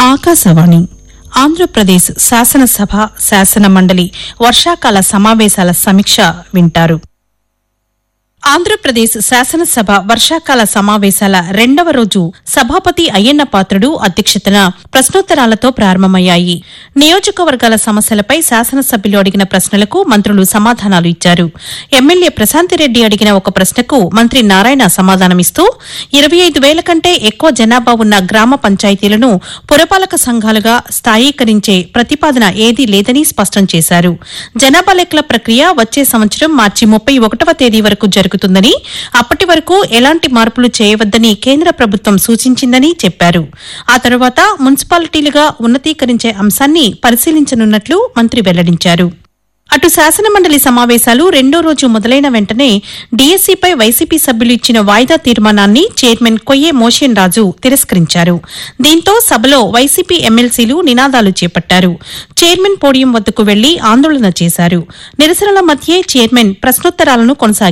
ఆకాశవాణి ఆంధ్రప్రదేశ్ శాసనసభ శాసన మండలి వర్షాకాల సమావేశాల సమీక్ష వింటారు ఆంధ్రప్రదేశ్ శాసనసభ వర్షాకాల సమావేశాల రెండవ రోజు సభాపతి అయ్యన్న పాత్రుడు అధ్యక్షతన ప్రశ్నోత్తరాలతో ప్రారంభమయ్యాయి నియోజకవర్గాల సమస్యలపై శాసనసభ్యులు అడిగిన ప్రశ్నలకు మంత్రులు సమాధానాలు ఇచ్చారు ఎమ్మెల్యే ప్రశాంతిరెడ్డి అడిగిన ఒక ప్రశ్నకు మంత్రి నారాయణ సమాధానమిస్తూ ఇరవై ఐదు వేల కంటే ఎక్కువ జనాభా ఉన్న గ్రామ పంచాయతీలను పురపాలక సంఘాలుగా స్థాయీకరించే ప్రతిపాదన ఏదీ లేదని స్పష్టం చేశారు జనాభా లెక్కల ప్రక్రియ వచ్చే సంవత్సరం మార్చి ముప్పై ఒకటవ తేదీ వరకు జరుగుతుందని అప్పటి వరకు ఎలాంటి మార్పులు చేయవద్దని కేంద్ర ప్రభుత్వం సూచించిందని చెప్పారు ఆ తర్వాత మున్సిపాలిటీలుగా ఉన్నతీకరించే అంశాన్ని పరిశీలించనున్నట్లు మంత్రి వెల్లడించారు అటు శాసనమండలి సమావేశాలు రెండో రోజు మొదలైన వెంటనే డీఎస్సీపై వైసీపీ సభ్యులు ఇచ్చిన వాయిదా తీర్మానాన్ని చైర్మన్ కొయ్యే మోషన్ రాజు తిరస్కరించారు దీంతో సభలో వైసీపీ ఎమ్మెల్సీలు నినాదాలు చేపట్టారు చైర్మన్ పోడియం వద్దకు వెళ్లి ఆందోళన చేశారు నిరసనల మధ్యే చైర్మన్ ప్రశ్నోత్తరాలను కొనసాగించారు